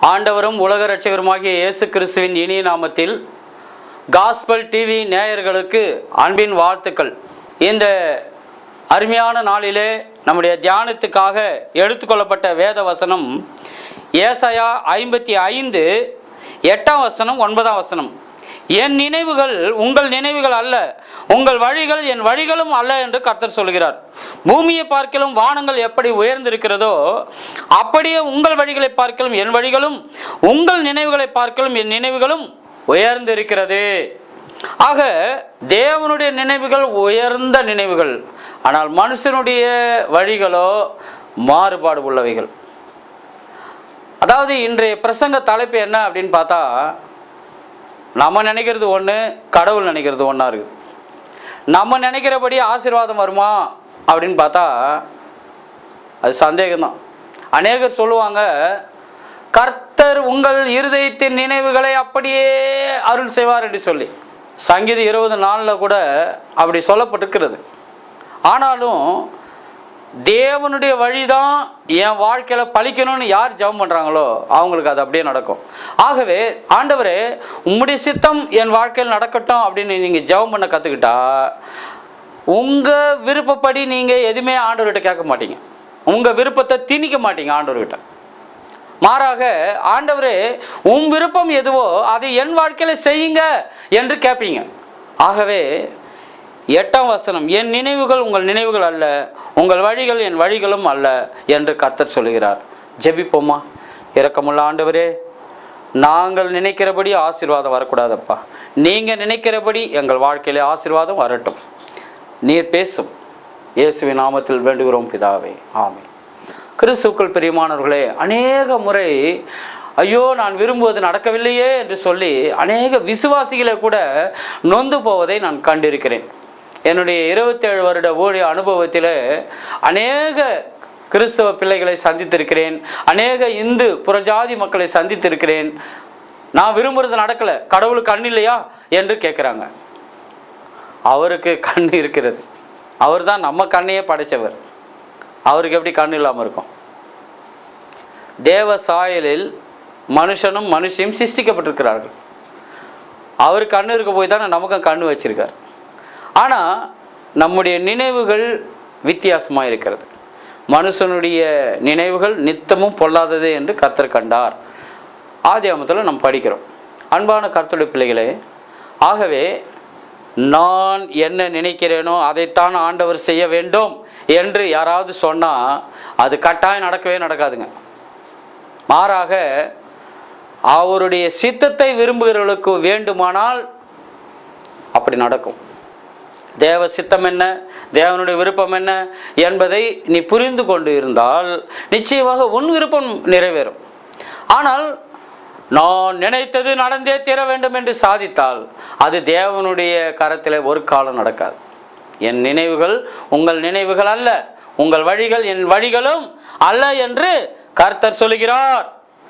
ஆண்டவரும் உலக இரட்சகருமாகிய இயேசு கிறிஸ்துவின் இனிய நாமத்தில் காஸ்பல் டிவி நேயர்களுக்கு அன்பின் வாழ்த்துக்கள் இந்த அருமையான நாளிலே நம்முடைய தியானத்துக்காக எடுத்துக்கொள்ளப்பட்ட வேத வசனம் ஏசாயா ஐம்பத்தி ஐந்து எட்டாம் வசனம் ஒன்பதாம் வசனம் என் நினைவுகள் உங்கள் நினைவுகள் அல்ல உங்கள் வழிகள் என் வழிகளும் அல்ல என்று கர்த்தர் சொல்கிறார் பூமியை பார்க்கலும் வானங்கள் எப்படி உயர்ந்திருக்கிறதோ அப்படியே உங்கள் வழிகளை பார்க்கலும் என் வழிகளும் உங்கள் நினைவுகளை பார்க்கலும் என் நினைவுகளும் உயர்ந்திருக்கிறது ஆக தேவனுடைய நினைவுகள் உயர்ந்த நினைவுகள் ஆனால் மனுஷனுடைய வழிகளோ மாறுபாடு உள்ளவைகள் அதாவது இன்றைய பிரசங்க தலைப்பு என்ன அப்படின்னு பார்த்தா நம்ம நினைக்கிறது ஒன்று கடவுள் நினைக்கிறது ஒன்றா இருக்குது நம்ம நினைக்கிறபடி ஆசீர்வாதம் வருமா அப்படின்னு பார்த்தா அது சந்தேகம்தான் அநேகர் சொல்லுவாங்க கர்த்தர் உங்கள் இருதயத்தின் நினைவுகளை அப்படியே அருள் செய்வார் என்று சொல்லி சங்கீத இருபது நாளில் கூட அப்படி சொல்லப்பட்டிருக்கிறது ஆனாலும் தேவனுடைய வழிதான் என் வாழ்க்கையில் பழிக்கணும்னு யார் ஜெபம் பண்ணுறாங்களோ அவங்களுக்கு அது அப்படியே நடக்கும் ஆகவே ஆண்டவரே உம்முடைய சித்தம் என் வாழ்க்கையில் நடக்கட்டும் அப்படின்னு நீங்கள் ஜெபம் பண்ண கற்றுக்கிட்டா உங்கள் விருப்பப்படி நீங்கள் எதுவுமே ஆண்டவர்கிட்ட கேட்க மாட்டீங்க உங்கள் விருப்பத்தை திணிக்க மாட்டீங்க ஆண்டவர்கிட்ட மாறாக ஆண்டவரே உன் விருப்பம் எதுவோ அதை என் வாழ்க்கையில் செய்யுங்க என்று கேட்பீங்க ஆகவே எட்டாம் வசனம் என் நினைவுகள் உங்கள் நினைவுகள் அல்ல உங்கள் வழிகள் என் வழிகளும் அல்ல என்று கர்த்தர் சொல்கிறார் ஜெபிப்போமா இரக்கமுள்ள ஆண்டவரே நாங்கள் நினைக்கிறபடி ஆசீர்வாதம் வரக்கூடாதப்பா நீங்கள் நினைக்கிறபடி எங்கள் வாழ்க்கையிலே ஆசீர்வாதம் வரட்டும் நீர் பேசும் இயேசுவின் நாமத்தில் வேண்டுகிறோம் பிதாவே ஆமென் கிறிஸ்துக்கள் பிரியமானவர்களே அநேக முறை ஐயோ நான் விரும்புவது நடக்கவில்லையே என்று சொல்லி அநேக விசுவாசிகளை கூட நொந்து போவதை நான் கண்டிருக்கிறேன் என்னுடைய இருபத்தேழு வருட ஊழிய அனுபவத்தில் அநேக கிறிஸ்தவ பிள்ளைகளை சந்தித்திருக்கிறேன் அநேக இந்து புறஜாதி மக்களை சந்தித்திருக்கிறேன் நான் விரும்புறது நடக்கலை கடவுளுக்கு கண் இல்லையா என்று கேட்குறாங்க அவருக்கு கண் இருக்கிறது அவர் தான் நம்ம கண்ணையே படைச்சவர் அவருக்கு எப்படி கண் இல்லாமல் இருக்கும் தேவ சாயலில் மனுஷனும் மனுஷியும் சிருஷ்டிக்கப்பட்டிருக்கிறார்கள் அவர் கண்ணு இருக்க போய் தானே நமக்கும் கண்ணு வச்சிருக்கார் ஆனால் நம்முடைய நினைவுகள் வித்தியாசமாக இருக்கிறது மனுஷனுடைய நினைவுகள் நித்தமும் பொல்லாதது என்று கர்த்தர் கண்டார் ஆதியாமத்தில் நம்ம படிக்கிறோம் அன்பான கர்த்தருடைய பிள்ளைகளே ஆகவே நான் என்ன நினைக்கிறேனோ அதைத்தான் ஆண்டவர் செய்ய வேண்டும் என்று யாராவது சொன்னால் அது கட்டாயம் நடக்கவே நடக்காதுங்க மாறாக அவருடைய சித்தத்தை விரும்புகிறவர்களுக்கு வேண்டுமானால் அப்படி நடக்கும் தேவ சித்தம் என்ன தேவனுடைய விருப்பம் என்ன என்பதை நீ புரிந்து கொண்டு இருந்தால் நிச்சயமாக உன் விருப்பம் நிறைவேறும் ஆனால் நான் நினைத்தது நடந்தே தீர வேண்டும் என்று சாதித்தால் அது தேவனுடைய கரத்தில் ஒரு காலம் நடக்காது என் நினைவுகள் உங்கள் நினைவுகள் அல்ல உங்கள் வழிகள் என் வழிகளும் அல்ல என்று கர்த்தர் சொல்கிறார்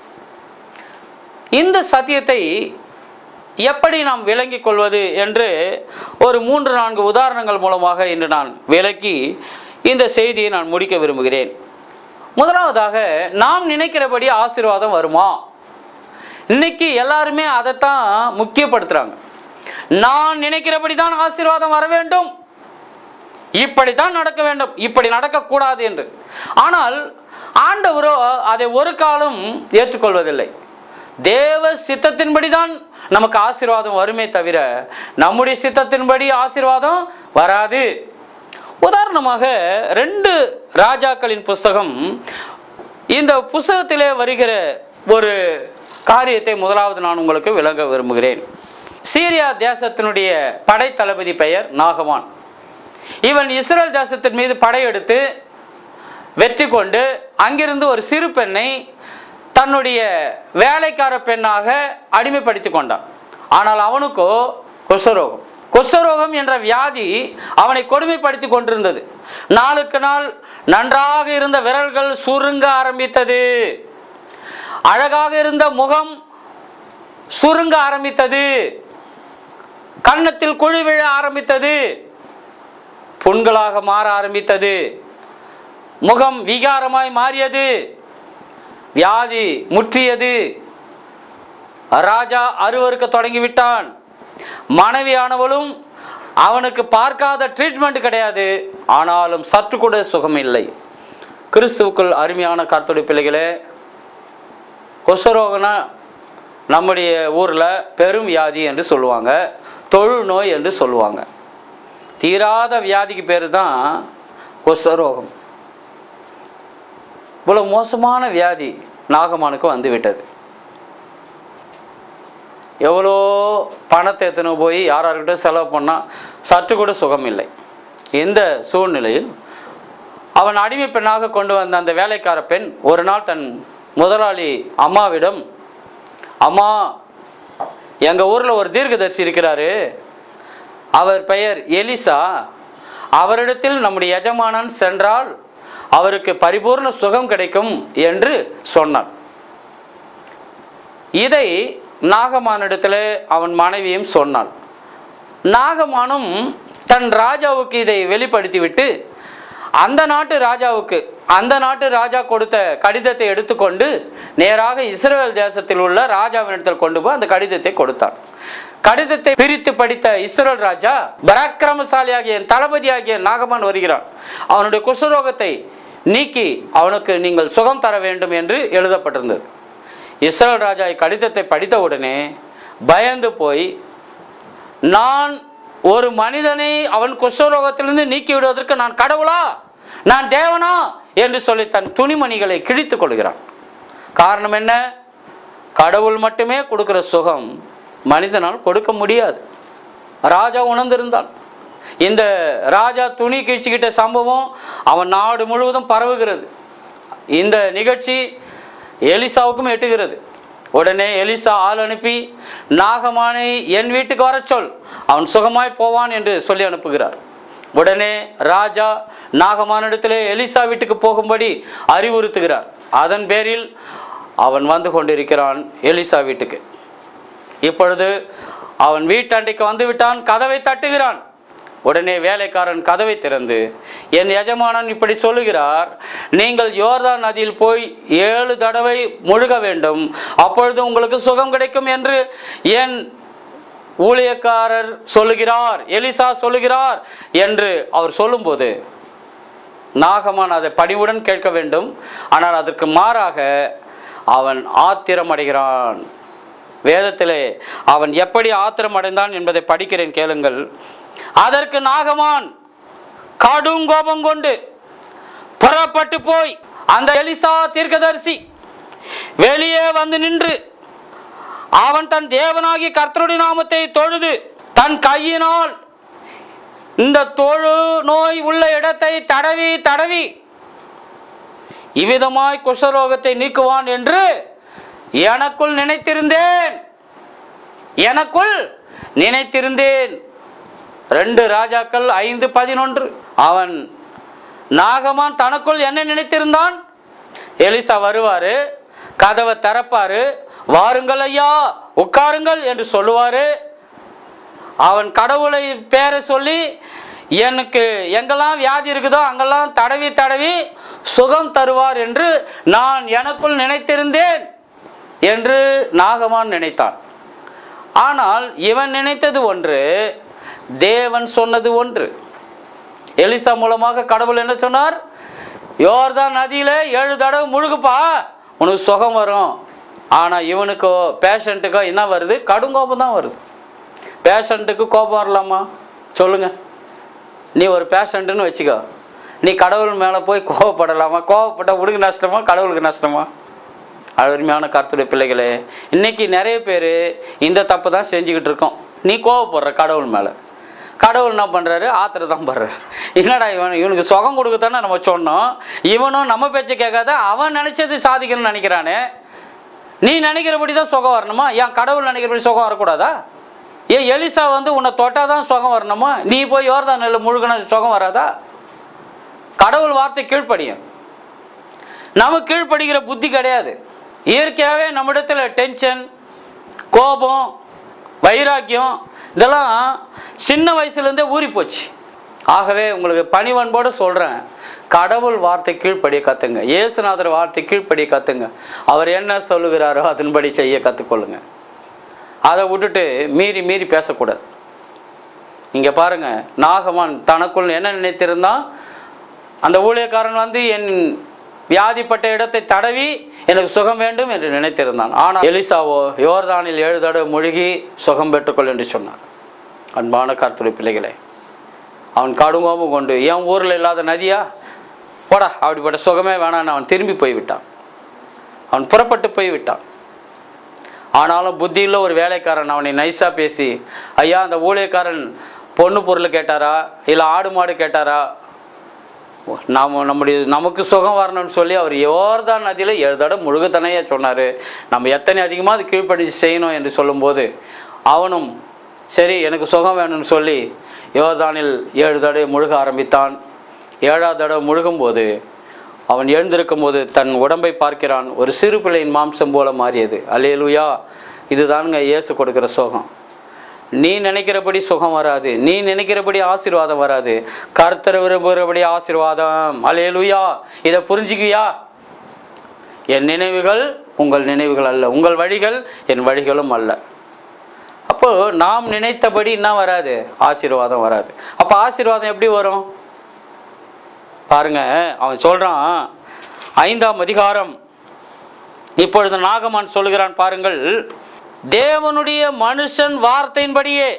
இந்த சத்தியத்தை எப்படி நாம் விளங்கிக் கொள்வது என்று ஒரு மூன்று நான்கு உதாரணங்கள் மூலமாக இன்று நான் விளக்கி இந்த செய்தியை நான் முடிக்க விரும்புகிறேன் முதலாவதாக நாம் நினைக்கிறபடி ஆசீர்வாதம் வருமா இன்னைக்கு எல்லாருமே அதைத்தான் முக்கியப்படுத்துகிறாங்க நான் நினைக்கிறபடி தான் ஆசீர்வாதம் வர வேண்டும் இப்படித்தான் நடக்க வேண்டும் இப்படி நடக்கக்கூடாது என்று ஆனால் ஆண்டவரோ அதை ஒரு காலம் ஏற்றுக்கொள்வதில்லை தேவ சித்தத்தின்படி தான் நமக்கு ஆசீர்வாதம் வருமே தவிர நம்முடைய சித்தத்தின்படி ஆசீர்வாதம் வராது உதாரணமாக ரெண்டு ராஜாக்களின் புஸ்தகம் இந்த புஸ்தகத்திலே வருகிற ஒரு காரியத்தை முதலாவது நான் உங்களுக்கு விளங்க விரும்புகிறேன் சீரியா தேசத்தினுடைய படைத்தளபதி பெயர் நாகவான் இவன் இஸ்ரேல் தேசத்தின் மீது படையெடுத்து வெற்றி கொண்டு அங்கிருந்து ஒரு சிறு பெண்ணை தன்னுடைய வேலைக்கார பெண்ணாக அடிமைப்படுத்தி கொண்டான் ஆனால் அவனுக்கோ குஷ்டரோகம் குஷ்டரோகம் என்ற வியாதி அவனை கொடுமைப்படுத்தி கொண்டிருந்தது நாளுக்கு நாள் நன்றாக இருந்த விரல்கள் சுருங்க ஆரம்பித்தது அழகாக இருந்த முகம் சுருங்க ஆரம்பித்தது கன்னத்தில் குழி விழ ஆரம்பித்தது புண்களாக மாற ஆரம்பித்தது முகம் விகாரமாய் மாறியது வியாதி முற்றியது ராஜா அருவருக்க தொடங்கிவிட்டான் மனைவியானவளும் அவனுக்கு பார்க்காத ட்ரீட்மெண்ட் கிடையாது ஆனாலும் சற்று கூட சுகம் இல்லை கிறிஸ்துவுக்குள் அருமையான கர்த்தருடைய பிள்ளைகளே கொசரோகனா நம்முடைய ஊரில் பெரும் வியாதி என்று சொல்லுவாங்க தொழு நோய் என்று சொல்லுவாங்க தீராத வியாதிக்கு பேர் தான் கொசரோகம் இவ்வளோ மோசமான வியாதி நாகமானுக்கு வந்து விட்டது எவ்வளோ பணத்தை எடுத்துன்னு போய் யார் யார்கிட்ட செலவு பண்ணால் சற்று கூட சுகம் இல்லை இந்த சூழ்நிலையில் அவன் அடிமை பெண்ணாக கொண்டு வந்த அந்த வேலைக்கார பெண் ஒரு நாள் தன் முதலாளி அம்மாவிடம் அம்மா எங்கள் ஊரில் ஒரு தீர்க்கதரிசி இருக்கிறாரு அவர் பெயர் எலிசா அவரிடத்தில் நம்முடைய எஜமானன் சென்றால் அவருக்கு பரிபூர்ண சுகம் கிடைக்கும் என்று சொன்னான் இதை நாகமானிடத்தில் அவன் மனைவியும் சொன்னாள் நாகமானும் தன் ராஜாவுக்கு இதை வெளிப்படுத்திவிட்டு அந்த நாட்டு ராஜாவுக்கு அந்த நாட்டு ராஜா கொடுத்த கடிதத்தை எடுத்துக்கொண்டு நேராக இஸ்ரேல் தேசத்தில் உள்ள ராஜாவினிடத்தில் கொண்டு போய் அந்த கடிதத்தை கொடுத்தான் கடிதத்தை பிரித்து படித்த இஸ்ரேல் ராஜா பராக்கிரமசாலியாகிய தளபதியாகிய நாகமான் வருகிறான் அவனுடைய குஷ்டரோகத்தை நீக்கி அவனுக்கு நீங்கள் சுகம் தர வேண்டும் என்று எழுதப்பட்டிருந்தது இஸ்ரேல் ராஜா கடிதத்தை படித்தவுடனே பயந்து போய் நான் ஒரு மனிதனை அவன் குஷ்டரோகத்திலிருந்து நீக்கி விடுவதற்கு நான் கடவுளா நான் தேவனா என்று சொல்லி தன் துணிமணிகளை கிழித்துக் கொள்கிறான் காரணம் என்ன கடவுள் மட்டுமே கொடுக்கிற சுகம் மனிதனால் கொடுக்க முடியாது ராஜா உணர்ந்திருந்தான் இந்த ராஜா துணி கிழிச்சுக்கிட்ட சம்பவம் அவன் நாடு முழுவதும் பரவுகிறது இந்த நிகழ்ச்சி எலிசாவுக்கும் எட்டுகிறது உடனே எலிசா ஆள் அனுப்பி நாகமானை என் வீட்டுக்கு வரச் சொல் அவன் சுகமாய் போவான் என்று சொல்லி அனுப்புகிறார் உடனே ராஜா நாகமானிடத்திலே எலிசா வீட்டுக்கு போகும்படி அறிவுறுத்துகிறார் அதன் பேரில் அவன் வந்து கொண்டிருக்கிறான் எலிசா வீட்டுக்கு இப்பொழுது அவன் வீட்டாண்டைக்கு வந்து விட்டான் கதவை தட்டுகிறான் உடனே வேலைக்காரன் கதவை திறந்து என் எஜமானன் இப்படி சொல்லுகிறார் நீங்கள் யோர்தான் நதியில் போய் ஏழு தடவை முழுக வேண்டும் அப்பொழுது உங்களுக்கு சுகம் கிடைக்கும் என்று என் ஊழியக்காரர் சொல்லுகிறார் எலிசா சொல்லுகிறார் என்று அவர் சொல்லும்போது நாகமான் அதை பணிவுடன் கேட்க வேண்டும் ஆனால் அதற்கு மாறாக அவன் ஆத்திரமடைகிறான் வேதத்திலே அவன் எப்படி ஆத்திரமடைந்தான் என்பதை படிக்கிறேன் கேளுங்கள் அதற்கு நாகமான் கடும் கோபம் கொண்டு புறப்பட்டு போய் அந்த எலிசா தீர்க்கதரிசி வெளியே வந்து நின்று அவன் தன் தேவனாகி கர்த்தருடைய நாமத்தை தொழுது தன் கையினால் இந்த தொழு நோய் உள்ள இடத்தை தடவி தடவி இவ்விதமாய் குஷ்டரோகத்தை நீக்குவான் என்று எனக்குள் நினைத்திருந்தேன் எனக்குள் நினைத்திருந்தேன் ரெண்டு ராஜாக்கள் ஐந்து பதினொன்று அவன் நாகமான் தனக்குள் என்ன நினைத்திருந்தான் எலிசா வருவாரு கதவை திறப்பாரு வாருங்கள் ஐயா உட்காருங்கள் என்று சொல்லுவாரு அவன் கடவுளை பேரை சொல்லி எனக்கு எங்கெல்லாம் வியாதி இருக்குதோ அங்கெல்லாம் தடவி தடவி சுகம் தருவார் என்று நான் எனக்குள் நினைத்திருந்தேன் என்று நாகமான் நினைத்தான் ஆனால் இவன் நினைத்தது ஒன்று தேவன் சொன்னது ஒன்று எலிசா மூலமாக கடவுள் என்ன சொன்னார் யோர்தான் நதியில ஏழு தடவை முழுகுப்பா உனக்கு சுகம் வரும் ஆனால் இவனுக்கோ பேஷண்ட்டுக்கோ என்ன வருது கடுங்கோபம் தான் வருது பேஷண்ட்டுக்கு கோபம் வரலாமா சொல்லுங்க நீ ஒரு பேஷண்ட்டுன்னு வச்சுக்கோ நீ கடவுள் மேலே போய் கோவப்படலாமா கோவப்பட்ட உனக்கு நஷ்டமா கடவுளுக்கு நஷ்டமா அருமையான கருத்துடைய பிள்ளைகளே இன்னைக்கு நிறைய பேர் இந்த தப்பு தான் செஞ்சுக்கிட்டு இருக்கோம் நீ கோவப்படுற கடவுள் மேலே கடவுள் என்ன பண்ணுறாரு ஆத்திர தான் படுறாரு என்னடா இவன் இவனுக்கு சுகம் கொடுக்கத்தானே நம்ம சொன்னோம் இவனும் நம்ம பேச்சை கேட்காத அவன் நினச்சது சாதிக்கணும்னு நினைக்கிறானே நீ நினைக்கிறபடி தான் சுகம் வரணுமா ஏன் கடவுள் நினைக்கிறபடி சுகம் வரக்கூடாதா ஏன் எலிசா வந்து உன்னை தொட்டால் தான் சுகம் வரணுமா நீ போய் யோர்தான் நெல் முழுகின சுகம் வராதா கடவுள் வார்த்தை கீழ்ப்படியும் நமக்கு கீழ்ப்படுகிற புத்தி கிடையாது இயற்கையாகவே நம்மிடத்தில் டென்ஷன் கோபம் வைராக்கியம் இதெல்லாம் சின்ன வயசுலேருந்தே ஊறி போச்சு ஆகவே உங்களுக்கு பணிவன்போடு சொல்கிறேன் கடவுள் வார்த்தை கீழ்ப்படிய கற்றுங்க இயேசுநாதர் வார்த்தை கீழ்ப்படிய கற்றுங்க அவர் என்ன சொல்லுகிறாரோ அதன்படி செய்ய கற்றுக்கொள்ளுங்க அதை விட்டுட்டு மீறி மீறி பேசக்கூடாது இங்கே பாருங்க நாகமான் தனக்குள் என்ன நினைத்திருந்தான் அந்த ஊழியக்காரன் வந்து என் வியாதிப்பட்ட இடத்தை தடவி எனக்கு சுகம் வேண்டும் என்று நினைத்திருந்தான் ஆனால் எலிசாவோ யோர்தானில் ஏழு தடவை முழுகி சுகம் பெற்றுக்கொள் என்று சொன்னான் அன்பான கர்த்தருடைய பிள்ளைகளே அவன் கடுங்கோபம் கொண்டு என் ஊரில் இல்லாத நதியா போடா அப்படிப்பட்ட சுகமே வேணான்னு அவன் திரும்பி போய்விட்டான் அவன் புறப்பட்டு போய்விட்டான் ஆனாலும் புத்தியில் ஒரு வேலைக்காரன் அவனை நைஸாக பேசி ஐயா அந்த ஊழியக்காரன் பொண்ணு பொருள் கேட்டாரா இல்லை ஆடு மாடு கேட்டாரா நாம் நம்முடைய நமக்கு சுகம் வரணும்னு சொல்லி அவர் யோர்தான் நதியில் ஏழு தடவை முழுகத்தனையாக சொன்னார் நம்ம எத்தனை அதிகமாக அது கீழ்ப்படிச்சு செய்யணும் என்று சொல்லும்போது அவனும் சரி எனக்கு சுகம் வேணும்னு சொல்லி யோர்தானில் ஏழு தடவை முழுக ஆரம்பித்தான் ஏழாவது தடவை முழுகும்போது அவன் எழுந்திருக்கும் போது தன் உடம்பை பார்க்கிறான் ஒரு சிறு பிள்ளையின் மாம்சம் போல மாறியது அல்லேலுயா இதுதானுங்க இயேசு கொடுக்குற சுகம் நீ நினைக்கிறபடி சுகம் வராது நீ நினைக்கிறபடி ஆசீர்வாதம் வராது கர்த்தர் விரும்புகிறபடி ஆசீர்வாதம் அல்லேலுயா இதை புரிஞ்சுக்குவியா என் நினைவுகள் உங்கள் நினைவுகள் அல்ல உங்கள் வழிகள் என் வழிகளும் அல்ல அப்போ நாம் நினைத்தபடி என்ன வராது ஆசீர்வாதம் வராது அப்போ ஆசீர்வாதம் எப்படி வரும் பாருங்க அவன் சொல்றான் ஐந்தாம் அதிகாரம் இப்பொழுது நாகமான் சொல்லுகிறான் பாருங்கள் தேவனுடைய மனுஷன் வார்த்தையின்படியே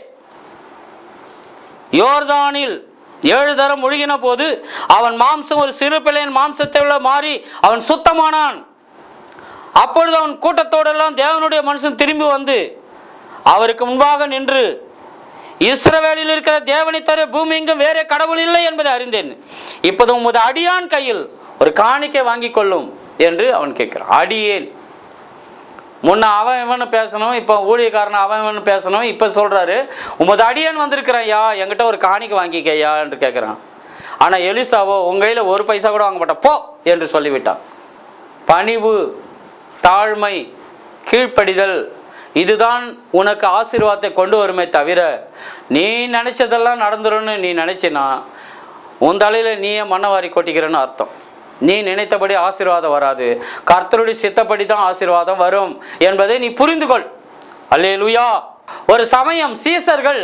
யோர்தானில் ஏழு தரம் முழுகின போது அவன் மாம்சம் ஒரு சிறு பிள்ளையின் மாம்சத்தை உள்ள மாறி அவன் சுத்தமானான் அப்பொழுது அவன் கூட்டத்தோடெல்லாம் தேவனுடைய மனுஷன் திரும்பி வந்து அவருக்கு முன்பாக நின்று இஸ்ரவேலில் இருக்கிற தேவனை தவிர பூமி எங்கும் வேறே கடவுள் இல்லை என்பதை அறிந்தேன் இப்போது உமது அடியான் கையில் ஒரு காணிக்கை வாங்கி கொள்ளும் என்று அவன் கேட்கிறான் அடியேன் முன்ன அவன் இவனு பேசணும் இப்போ ஊழியக்காரன் அவன் இவனு பேசணும் இப்போ சொல்கிறாரு உமது அடியன் வந்திருக்கிறான் யா என்கிட்ட ஒரு காணிக்கை வாங்கிக்கையா என்று கேட்குறான் ஆனால் எலிசாவோ உங்கள் கையில் ஒரு பைசா கூட வாங்க மாட்டான் போ என்று சொல்லிவிட்டான் பணிவு தாழ்மை கீழ்ப்படிதல் இதுதான் உனக்கு ஆசீர்வாதத்தை கொண்டு வருமே தவிர நீ நினச்சதெல்லாம் நடந்துரும்னு நீ நினச்சினா உன் தலையில் நீயே மண்ணவாரி கொட்டிக்கிறன்னு அர்த்தம் நீ நினைத்தபடி ஆசீர்வாதம் வராது கர்த்தருடைய சித்தப்படி தான் ஆசீர்வாதம் வரும் என்பதை நீ புரிந்து கொள் அல்லேலூயா ஒரு சமயம் சீசர்கள்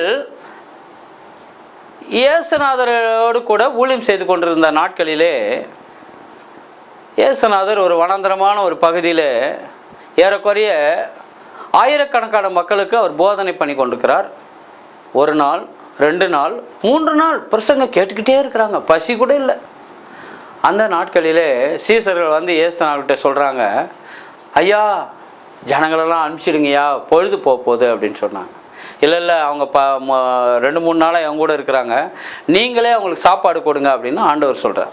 இயேசுநாதரோடு கூட ஊழியம் செய்து கொண்டிருந்த நாட்களிலே இயேசுநாதர் ஒரு வனாந்தரமான ஒரு பகுதியில் ஏறக்குறைய ஆயிரக்கணக்கான மக்களுக்கு அவர் போதனை பண்ணி கொண்டிருக்கிறார் ஒரு நாள் ரெண்டு நாள் மூன்று நாள் பிரசங்க கேட்டுக்கிட்டே இருக்கிறாங்க பசி கூட இல்லை அந்த நாட்களிலே சீசர்கள் வந்து இயேசுநாதர்கிட்ட சொல்கிறாங்க ஐயா ஜனங்களெல்லாம் அனுப்பிச்சிடுங்கய்யா பொழுது போக போகுது அப்படின்னு சொன்னாங்க இல்லை இல்லை அவங்க ப ம- ரெண்டு மூணு நாளாக அவங்க கூட இருக்கிறாங்க நீங்களே அவங்களுக்கு சாப்பாடு கொடுங்க அப்படின்னு ஆண்டவர் சொல்கிறார்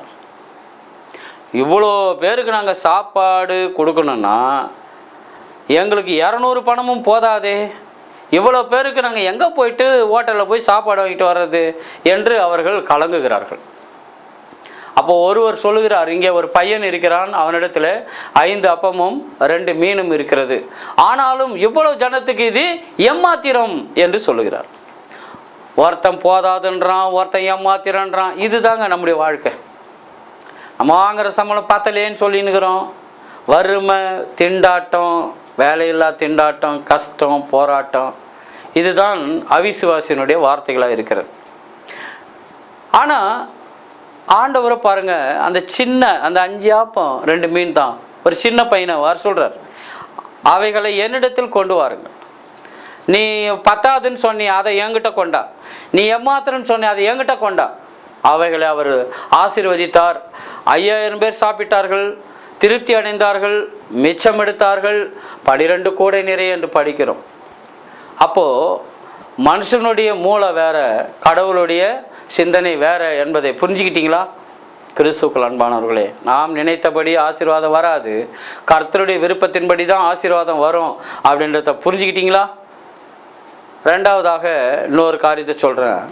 இவ்வளோ பேருக்கு நாங்கள் சாப்பாடு கொடுக்கணுன்னா எங்களுக்கு இரநூறு பணமும் போதாதே இவ்வளோ பேருக்கு நாங்கள் எங்கே போயிட்டு ஹோட்டலில் போய் சாப்பாடு வாங்கிட்டு வர்றது என்று அவர்கள் கலங்குகிறார்கள் அப்போ ஒருவர் சொல்லுகிறார் இங்கே ஒரு பையன் இருக்கிறான் அவனிடத்தில் ஐந்து அப்பமும் ரெண்டு மீனும் இருக்கிறது ஆனாலும் இவ்வளவு ஜனத்துக்கு இது எம்மாத்திரம் என்று சொல்லுகிறார் ஒருத்தன் போதாதுன்றான் ஒருத்தன் ஏமாத்திரன்றான் இதுதாங்க நம்முடைய வாழ்க்கை நம்ம வாங்குற சம்பளம் பத்தலேன்னு சொல்லின்னுக்கிறோம் வறுமை திண்டாட்டம் வேலையில்லா திண்டாட்டம் கஷ்டம் போராட்டம் இதுதான் அவிசுவாசியினுடைய வார்த்தைகளாக இருக்கிறது ஆனால் ஆண்டவரை பாருங்க அந்த சின்ன அந்த அஞ்சு ஆப்பம் ரெண்டு மீன் தான் ஒரு சின்ன பையனை வர சொல்கிறார் அவைகளை என்னிடத்தில் கொண்டு வாருங்கள் நீ பத்தாதுன்னு சொன்னி அதை என்கிட்ட கொண்டா நீ எம்மாத்திரன்னு சொன்னி அதை என்கிட்ட கொண்டா அவைகளை அவர் ஆசீர்வதித்தார் ஐயாயிரம் பேர் சாப்பிட்டார்கள் திருப்தி அடைந்தார்கள் மிச்சம் எடுத்தார்கள் பனிரெண்டு கூடை நிறைய என்று படிக்கிறோம் அப்போது மனுஷனுடைய மூளை வேற கடவுளுடைய சிந்தனை வேற என்பதை புரிஞ்சுக்கிட்டீங்களா கிறிஸ்துக்கள் அன்பானவர்களே நாம் நினைத்தபடி ஆசீர்வாதம் வராது கர்த்தருடைய விருப்பத்தின்படி தான் ஆசீர்வாதம் வரும் அப்படின்றத புரிஞ்சுக்கிட்டீங்களா ரெண்டாவதாக இன்னொரு காரியத்தை சொல்கிறேன்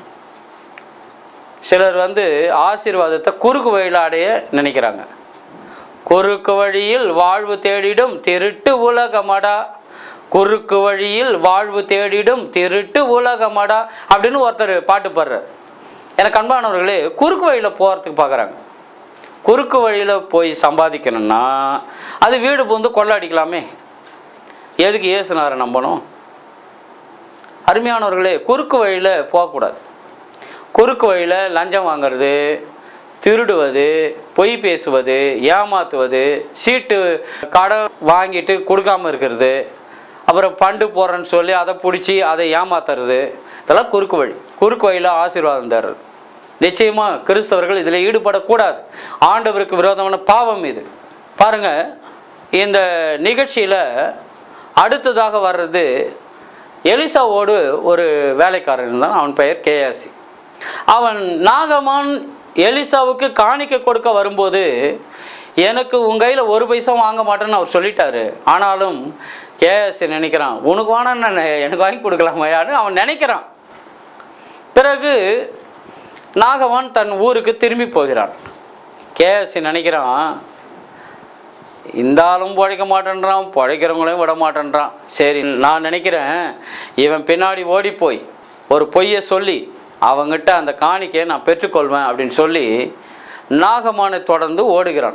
சிலர் வந்து ஆசீர்வாதத்தை குறுக்கு வழியில் அடைய நினைக்கிறாங்க குறுக்கு வழியில் வாழ்வு தேடிடும் திருட்டு உலகமடா குறுக்கு வழியில் வாழ்வு தேடிடும் திருட்டு உலகமடா அப்படின்னு ஒருத்தர் பாட்டு பாடுறார் எனக்கு அன்பானவர்களே குறுக்கு வழியில் போகிறதுக்கு பார்க்குறாங்க குறுக்கு வழியில் போய் சம்பாதிக்கணும்னா அது வீடு புகுந்து கொள்ளடிக்கலாமே எதுக்கு ஏசுனாரை நம்பணும் அருமையானவர்களே குறுக்கு வழியில் போகக்கூடாது குறுக்கு வழியில் லஞ்சம் வாங்குறது திருடுவது பொய் பேசுவது ஏமாத்துவது சீட்டு கடன் வாங்கிட்டு கொடுக்காம இருக்கிறது அப்புறம் பண்டு போடுறேன்னு சொல்லி அதை பிடிச்சி அதை ஏமாத்துறது இதெல்லாம் குறுக்கு வழி குறுக்கு வழியில் ஆசீர்வாதம் தர்றது நிச்சயமாக கிறிஸ்தவர்கள் இதில் ஈடுபடக்கூடாது ஆண்டவருக்கு விரோதமான பாவம் இது பாருங்க இந்த நிகழ்ச்சியில் அடுத்ததாக வர்றது எலிசாவோடு ஒரு வேலைக்காரன் இருந்தான் அவன் பெயர் கேயாசி அவன் நாகமான் எலிசாவுக்கு காணிக்கை கொடுக்க வரும்போது எனக்கு உன் கையில் ஒரு பைசா வாங்க மாட்டேன்னு அவர் சொல்லிட்டாரு ஆனாலும் கேஎஸ்சி நினைக்கிறான் உனக்கு வேணா நான் எனக்கு வாங்கி கொடுக்கலாமையான்னு அவன் நினைக்கிறான் பிறகு நாகவான் தன் ஊருக்கு திரும்பி போகிறான் கேஎஸ்சி நினைக்கிறான் இந்த ஆளும் பிழைக்க மாட்டேன்றான் பிழைக்கிறவங்களையும் விட மாட்டேன்றான் சரி நான் நினைக்கிறேன் இவன் பின்னாடி ஓடி போய் ஒரு பொய்யை சொல்லி அவங்கிட்ட அந்த காணிக்கையை நான் பெற்றுக்கொள்வேன் அப்படின்னு சொல்லி நாகமானை தொடர்ந்து ஓடுகிறான்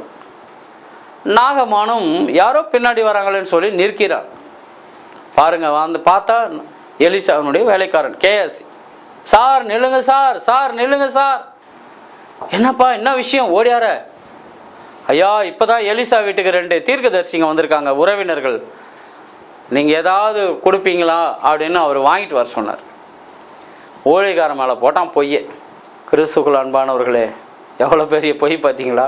நாகமானும் யாரோ பின்னாடி வராங்களேன்னு சொல்லி நிற்கிறான் பாருங்க வந்து பார்த்தா எலிசாவனுடைய வேலைக்காரன் கேஎஸ் சார் நில்லுங்க சார் சார் நில்லுங்க சார் என்னப்பா என்ன விஷயம் ஓடியார ஐயா இப்போதான் எலிசா வீட்டுக்கு ரெண்டு தீர்க்கதரிசிங்க வந்திருக்காங்க உறவினர்கள் நீங்கள் ஏதாவது கொடுப்பீங்களா அப்படின்னு அவர் வாங்கிட்டு வர சொன்னார் ஊழிகாரன் மேலே போட்டான் பொய்யே கிறிஸ்துக்குள் அன்பானவர்களே எவ்வளோ பெரிய பொய் பார்த்தீங்களா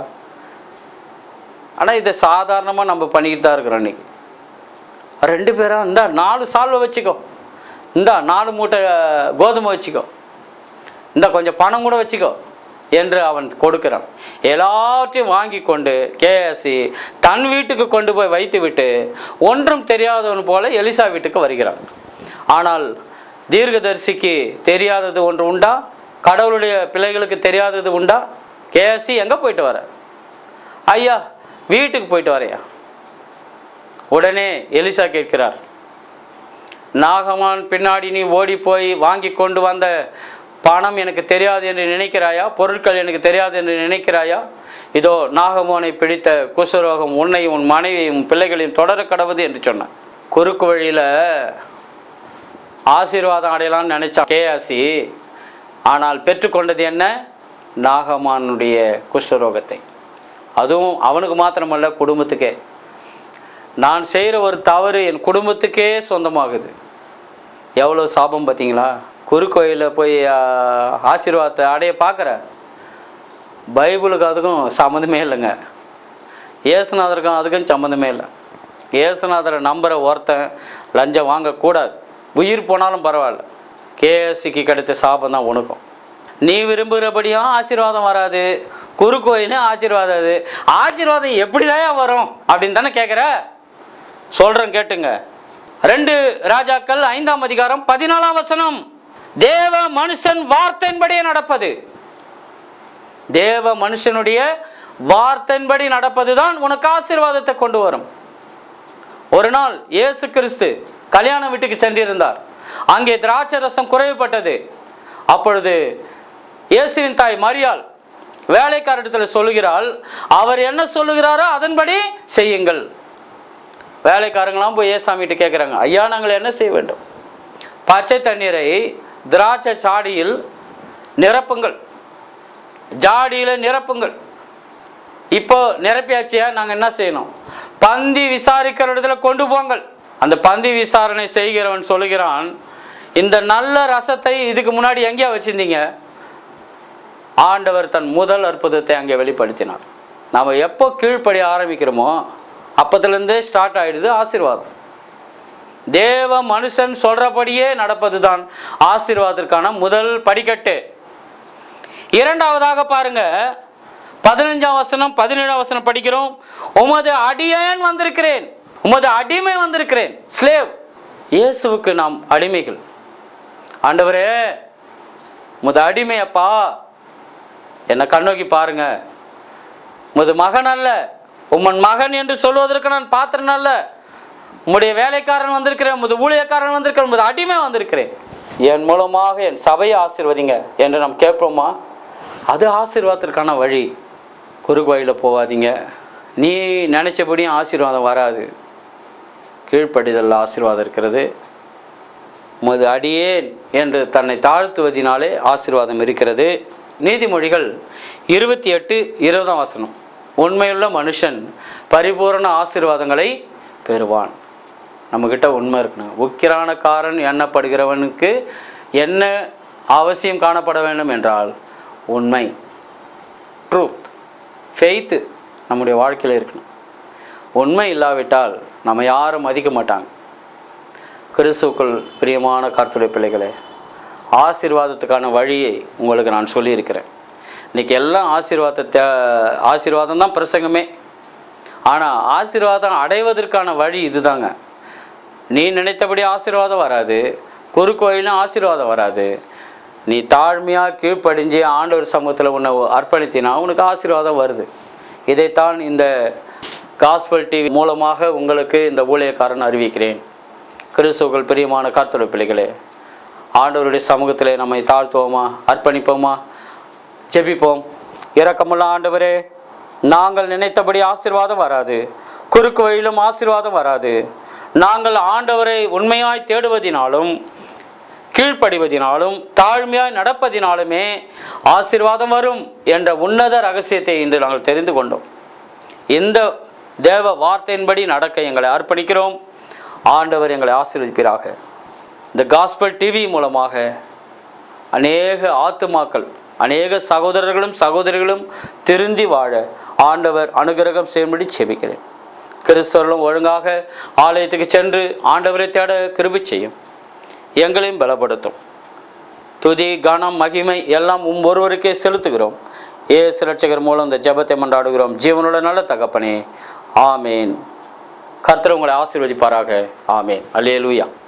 ஆனால் இதை சாதாரணமாக நம்ம பண்ணிக்கிட்டு தான் இருக்கிறோம் இன்னைக்கு ரெண்டு பேரும் இந்தா நாலு சால்வை வச்சுக்கோ இந்தா நாலு மூட்டை கோதுமை வச்சுக்கோ இந்த கொஞ்சம் பணம் கூட வச்சுக்கோ என்று அவன் கொடுக்கிறான் எல்லாத்தையும் வாங்கி கொண்டு கேஎஸ்சி தன் வீட்டுக்கு கொண்டு போய் வைத்துவிட்டு ஒன்றும் தெரியாதவன் போல எலிசா வீட்டுக்கு வருகிறான் ஆனால் தீர்க்கதரிசிக்கு தெரியாதது ஒன்று உண்டா கடவுளுடைய பிள்ளைகளுக்கு தெரியாதது உண்டா கேஎஸ்சி எங்கே போயிட்டு வர ஐயா வீட்டுக்கு போயிட்டு வரையா உடனே எலிசா கேட்கிறார் நாகமான் பின்னாடி நீ ஓடி போய் வாங்கி கொண்டு வந்த பணம் எனக்கு தெரியாது என்று நினைக்கிறாயா பொருட்கள் எனக்கு தெரியாது என்று நினைக்கிறாயா இதோ நாகமோனை பிடித்த குசுரோகம் உன்னையும் உன் மனைவியும் பிள்ளைகளையும் தொடர கடவுது என்று சொன்னான் குறுக்கு வழியில் ஆசீர்வாதம் அடையலாம்னு நினைச்சான் கேயாசி ஆனால் பெற்றுக்கொண்டது என்ன நாகமானுடைய குஷ்டரோகத்தை அதுவும் அவனுக்கு மாத்திரமல்ல குடும்பத்துக்கே நான் செய்கிற ஒரு தவறு என் குடும்பத்துக்கே சொந்தமாகுது எவ்வளோ சாபம் பார்த்தீங்களா குறுக்கோயிலில் போய் ஆ, ஆசீர்வாதத்தை அடைய பார்க்குற பைபிளுக்கு அதுக்கும் சம்மந்தமே இல்லைங்க ஏசுநாதருக்கும் அதுக்கும் சம்மந்தமே இல்லை ஏசுநாதரை நம்புகிற ஒருத்தன் லஞ்சம் வாங்கக்கூடாது உயிர் போனாலும் பரவாயில்ல கேஎஸ்சிக்கு கிடைச்ச சாபம் தான் உனக்கும் நீ விரும்புகிறபடியும் ஆசீர்வாதம் வராது குறுக்கோயின்னு ஆசீர்வாதம் அது ஆசீர்வாதம் எப்படிதான் வரும் அப்படின்னு தானே கேட்குற சொல்கிறேன் கேட்டுங்க ரெண்டு ராஜாக்கள் ஐந்தாம் அதிகாரம் பதினாலாம் வசனம் தேவ மனுஷன் வார்த்தையின்படியே நடப்பது தேவ மனுஷனுடைய வார்த்தையின்படி நடப்பதுதான் உனக்கு ஆசீர்வாதத்தை கொண்டு வரும் ஒரு நாள் இயேசு கிறிஸ்து கல்யாண வீட்டுக்கு சென்றிருந்தார் அங்கே திராட்சை ரசம் குறைவுபட்டது அப்பொழுது இயேசுவின் தாய் மரியாள் வேலைக்காரிடத்தில் சொல்லுகிறாள் அவர் என்ன சொல்லுகிறாரோ அதன்படி செய்யுங்கள் வேலைக்காரங்களாம் போய் ஏசாமிகிட்ட கேட்குறாங்க ஐயா நாங்கள் என்ன செய்ய வேண்டும் பச்சை தண்ணீரை திராட்சை சாடியில் நிரப்புங்கள் ஜாடியில் நிரப்புங்கள் இப்போ நிரப்பியாச்சியா நாங்கள் என்ன செய்யணும் பந்தி விசாரிக்கிற இடத்துல கொண்டு போங்கள் அந்த பந்தி விசாரணை செய்கிறவன் சொல்லுகிறான் இந்த நல்ல ரசத்தை இதுக்கு முன்னாடி எங்கேயா வச்சிருந்தீங்க ஆண்டவர் தன் முதல் அற்புதத்தை அங்கே வெளிப்படுத்தினார் நாம் எப்போ கீழ்ப்படி ஆரம்பிக்கிறோமோ அப்பத்துலேருந்தே ஸ்டார்ட் ஆயிடுது ஆசீர்வாதம் தேவ மனுஷன் சொல்றபடியே நடப்பது தான் ஆசீர்வாதத்திற்கான முதல் படிக்கட்டு இரண்டாவதாக பாருங்க பதினஞ்சாம் வசனம் பதினேழாம் வசனம் படிக்கிறோம் உமது அடியேன் வந்திருக்கிறேன் உமது அடிமை வந்திருக்கிறேன் ஸ்லேவ் இயேசுவுக்கு நாம் அடிமைகள் ஆண்டவரே உமது அடிமை அப்பா என்னை கண்ணோக்கி பாருங்க உமது மகன் அல்ல உம்மன் மகன் என்று சொல்வதற்கு நான் பாத்திரன் அல்ல உம்முடைய வேலைக்காரன் வந்திருக்கிறேன் உமது ஊழியக்காரன் வந்திருக்கிறேன் உமது அடிமை வந்திருக்கிறேன் என் மூலமாக என் சபையை ஆசீர்வதிங்க என்று நாம் கேட்போமா அது ஆசீர்வாதத்திற்கான வழி குறுக்கு வழியில் போகாதீங்க நீ நினச்சபடியும் ஆசீர்வாதம் வராது கீழ்ப்படிதல் ஆசீர்வாதம் இருக்கிறது உமது அடியேன் என்று தன்னை தாழ்த்துவதினாலே ஆசீர்வாதம் இருக்கிறது நீதிமொழிகள் இருபத்தி எட்டு இருபதாம் வசனம் உண்மையுள்ள மனுஷன் பரிபூரண ஆசீர்வாதங்களை பெறுவான் நம்மக்கிட்ட உண்மை இருக்கணும் உக்கிரானக்காரன் எண்ணப்படுகிறவனுக்கு என்ன அவசியம் காணப்பட வேண்டும் என்றால் உண்மை ட்ரூத் ஃபெய்த்து நம்முடைய வாழ்க்கையில் இருக்கணும் உண்மை இல்லாவிட்டால் நம்ம யாரும் மதிக்க மாட்டாங்க கிறிஸ்துக்குள் பிரியமான கருத்துடைய பிள்ளைகளே ஆசீர்வாதத்துக்கான வழியை உங்களுக்கு நான் சொல்லியிருக்கிறேன் இன்றைக்கி எல்லாம் ஆசீர்வாதத்தை ஆசீர்வாதம் தான் பிரசங்கமே ஆனால் ஆசீர்வாதம் அடைவதற்கான வழி இதுதாங்க நீ நினைத்தபடி ஆசீர்வாதம் வராது குறுக்கு வழியிலும் ஆசீர்வாதம் வராது நீ தாழ்மையாக கீழ்ப்படிஞ்சு ஆண்டவர் சமூகத்தில் உன்னை அர்ப்பணித்தினா உனக்கு ஆசீர்வாதம் வருது இதைத்தான் இந்த காஸ்பல் டிவி மூலமாக உங்களுக்கு இந்த ஊழியக்காரன் அறிவிக்கிறேன் கிறிஸ்துவுகள் பிரியமான கர்த்தருடைய பிள்ளைகளே ஆண்டவருடைய சமூகத்திலே நம்மை தாழ்த்துவோமா அர்ப்பணிப்போமா ஜெபிப்போம் இரக்கமுள்ள ஆண்டவரே நாங்கள் நினைத்தபடி ஆசீர்வாதம் வராது குறுக்கு வழியிலும் ஆசீர்வாதம் வராது நாங்கள் ஆண்டவரை உண்மையாய் தேடுவதினாலும் கீழ்ப்படிவதினாலும் தாழ்மையாய் நடப்பதினாலுமே ஆசீர்வாதம் வரும் என்ற உன்னத ரகசியத்தை இன்று நாங்கள் தெரிந்து கொண்டோம் இந்த தேவ வார்த்தையின்படி நடக்க எங்களை அர்ப்பணிக்கிறோம் ஆண்டவர் எங்களை ஆசீர்வதிப்பீராக இந்த காஸ்பல் டிவி மூலமாக அநேக ஆத்துமாக்கள் அநேக சகோதரர்களும் சகோதரிகளும் திருந்தி வாழ ஆண்டவர் அனுகிரகம் செய்யும்படி செபிக்கிறேன் கிறிஸ்தவர்களும் ஒழுங்காக ஆலயத்துக்கு சென்று ஆண்டவரை தேட கிருபி செய்யும் எங்களையும் பலப்படுத்தும் துதி கனம் மகிமை எல்லாம் உம் ஒருவருக்கே செலுத்துகிறோம் ஏசு ரட்சகர் மூலம் இந்த ஜெபத்தை மன்றாடுகிறோம் ஜீவனுள்ள நல்ல தகப்பனே ஆமேன் கர்த்தர் உங்களை ஆசீர்வதிப்பாராக ஆமேன் அல்லேலூயா